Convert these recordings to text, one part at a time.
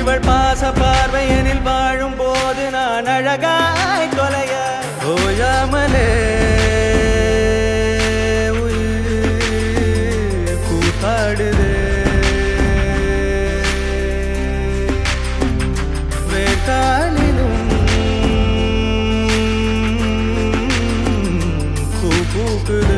இவள் பாச பார்வையனில் வாழும் போது நான் அழகாய் கொலைய ஓயாமலே உயிர் கூத்தாடுதே வேட்டாளிலும் பூ பூக்குது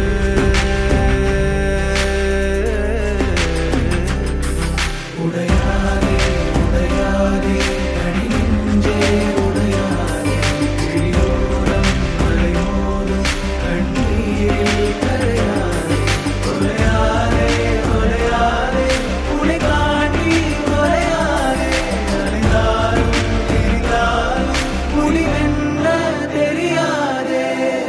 உடையாதே உடையாதே அடி நெஞ்சே உடையாதே கிளியோரம் மலையோரம் கண்ணீரில் கரையாதே உடையாதே உடையாதே உனை காட்டி உடையாதே அணிந்தாலும் திரிந்தாலும் முடிவென்ன தெரியாதே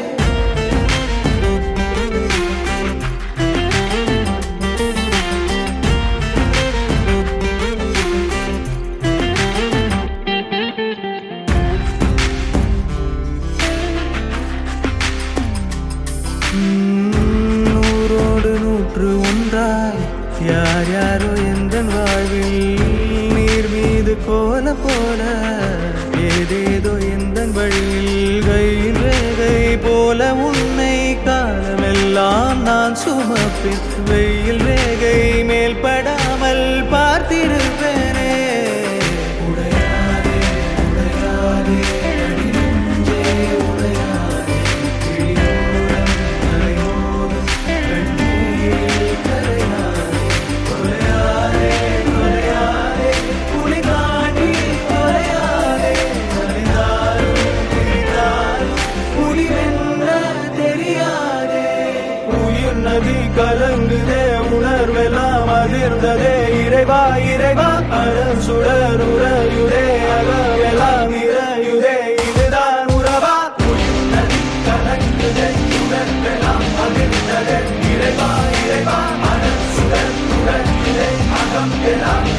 நூறோடு நூற்று ஒன்றாய் யார் யாரோ எந்த வாழ்வில் நீர் மீது கோல போல ஏதேதோ எந்த வழியில் கையில் ரேகை போல உன்னை காலமெல்லாம் நான் சுமப்பேன் வெயில் ரேகை மேல் படாமல் பார்த்திருப்பேனே உடையாதே உடையாதே அடி நெஞ்சே உடையாதே கிளியோரம் மலையோரம் கண்ணீரில் கரையாதே கொலையாதே கொலையாதே புலி காட்டி கொலையாதே அணிந்தாலும் திரிந்தாலும் முடிவென்ன தெரியாதே உயிர் நதி கலங்குதே உணர்வெல்லாம் அதிர்ந்ததே இறைவா இறைவா அறம் சுடர் உறையுதே அகவெல்லாம் இறையுதே இதுதான் உறவா உயிர் நதி கலங்குதே உணர்வெல்லாம் அதிர்ந்ததே இறைவா இறைவா அறம் சுடர் உறையுதே அகம் எல்லாம்